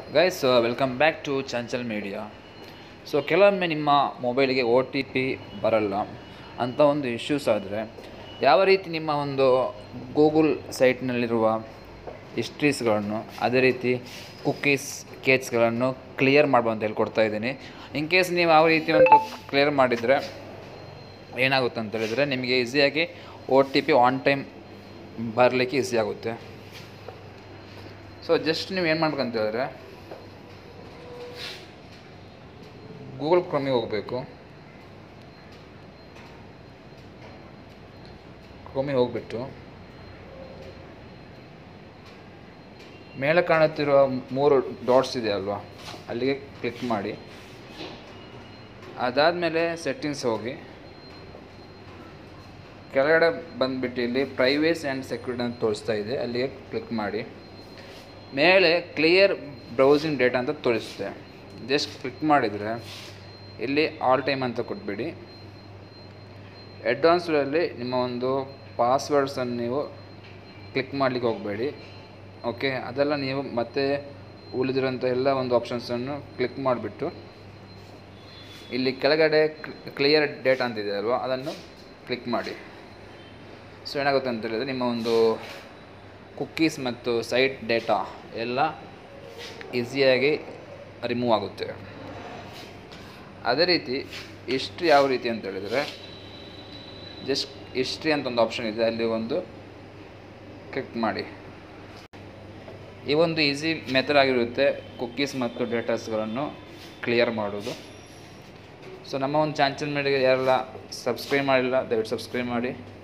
guys welcome back to Chanchal media so ಕೆಲವೊಮ್ಮೆ ನಿಮ್ಮ ಮೊಬೈಲಿಗೆ ಒ ಟಿ ಪಿ ಬರಲ್ಲ ಅಂತ ಒಂದು ಇಶ್ಯೂಸ್ ಆದರೆ ಯಾವ ರೀತಿ ನಿಮ್ಮ ಒಂದು ಗೂಗಲ್ ಸೈಟ್ನಲ್ಲಿರುವ ಹಿಸ್ಟ್ರೀಸ್ಗಳನ್ನು ಅದೇ ರೀತಿ ಕುಕ್ಕೀಸ್ ಕೇಚ್ಗಳನ್ನು ಕ್ಲಿಯರ್ ಮಾಡ್ಬೋದು ಅಂತ ಹೇಳ್ಕೊಡ್ತಾ ಇದ್ದೀನಿ ಇನ್ ಕೇಸ್ ನೀವು ಯಾವ ರೀತಿ ಒಂದು ಕ್ಲಿಯರ್ ಮಾಡಿದರೆ ಏನಾಗುತ್ತೆ ಅಂತ ಹೇಳಿದರೆ ನಿಮಗೆ ಈಸಿಯಾಗಿ O T P on time ಬರಲಿಕ್ಕೆ ಈಸಿ ಆಗುತ್ತೆ ಸೊ ಜಸ್ಟ್ ನೀವು ಏನು ಮಾಡ್ಬೇಕಂತ ಹೇಳಿದ್ರೆ ಗೂಗಲ್ ಕ್ರೋಮಿಗೆ ಹೋಗಬೇಕು ಕ್ರೋಮಿಗೆ ಹೋಗ್ಬಿಟ್ಟು ಮೇಲೆ ಕಾಣುತ್ತಿರುವ ಮೂರು ಡಾಟ್ಸ್ ಇದೆ ಅಲ್ವಾ ಅಲ್ಲಿಗೆ ಕ್ಲಿಕ್ ಮಾಡಿ ಅದಾದಮೇಲೆ ಸೆಟ್ಟಿಂಗ್ಸ್ ಹೋಗಿ ಕೆಳಗಡೆ ಬಂದುಬಿಟ್ಟು ಇಲ್ಲಿ ಪ್ರೈವೇಸಿ ಆ್ಯಂಡ್ ಸೆಕ್ಯೂರಿಟಿ ಅಂತ ತೋರಿಸ್ತಾ ಇದೆ ಅಲ್ಲಿಗೆ ಕ್ಲಿಕ್ ಮಾಡಿ ಮೇಲೆ ಕ್ಲಿಯರ್ ಬ್ರೌಸಿಂಗ್ ಡೇಟಾ ಅಂತ ತೋರಿಸುತ್ತೆ ಜಸ್ಟ್ ಕ್ಲಿಕ್ ಮಾಡಿದರೆ ಇಲ್ಲಿ ಆಲ್ ಟೈಮ್ ಅಂತ ಕೊಟ್ಬಿಡಿ ಅಡ್ವಾನ್ಸ್ಡಲ್ಲಿ ನಿಮ್ಮ ಒಂದು ಪಾಸ್ವರ್ಡ್ಸನ್ನು ನೀವು ಕ್ಲಿಕ್ ಮಾಡಲಿಕ್ಕೆ ಹೋಗಬೇಡಿ ಓಕೆ ಅದೆಲ್ಲ ನೀವು ಮತ್ತೆ ಉಳಿದಿರೋಂಥ ಎಲ್ಲ ಒಂದು ಆಪ್ಷನ್ಸನ್ನು ಕ್ಲಿಕ್ ಮಾಡಿಬಿಟ್ಟು ಇಲ್ಲಿ ಕೆಳಗಡೆ ಕ್ಲಿಯರ್ ಡೇಟಾ ಅಂತಿದೆ ಅಲ್ವಾ ಅದನ್ನು ಕ್ಲಿಕ್ ಮಾಡಿ ಸೊ ಏನಾಗುತ್ತೆ ಅಂತ ಹೇಳಿದರೆ ನಿಮ್ಮ ಒಂದು ಕುಕ್ಕೀಸ್ ಮತ್ತು ಸೈಟ್ ಡೇಟಾ ಎಲ್ಲ ಈಸಿಯಾಗಿ ರಿಮೂವ್ ಆಗುತ್ತೆ ಅದೇ ರೀತಿ ಹಿಸ್ಟ್ರಿ ಯಾವ ರೀತಿ ಅಂತ ಹೇಳಿದರೆ ಜಸ್ಟ್ ಹಿಸ್ಟ್ರಿ ಅಂತ ಒಂದು ಆಪ್ಷನ್ ಇದೆ ಅಲ್ಲಿ ಒಂದು ಕ್ಲಿಕ್ ಮಾಡಿ ಈ ಒಂದು ಈಸಿ ಮೆಥಡ್ ಆಗಿರುತ್ತೆ ಕುಕ್ಕೀಸ್ ಮತ್ತು ಡೇಟಾಸ್ಗಳನ್ನು ಕ್ಲಿಯರ್ ಮಾಡೋದು ಸೊ ನಮ್ಮ ಒಂದು ಚಾನ್ಸಲ್ ಮೀಡಿಯಾಗೆ ಯಾರೆಲ್ಲ ಸಬ್ಸ್ಕ್ರೈಬ್ ಮಾಡಿಲ್ಲ ದಯವಿಟ್ಟು ಸಬ್ಸ್ಕ್ರೈಬ್ ಮಾಡಿ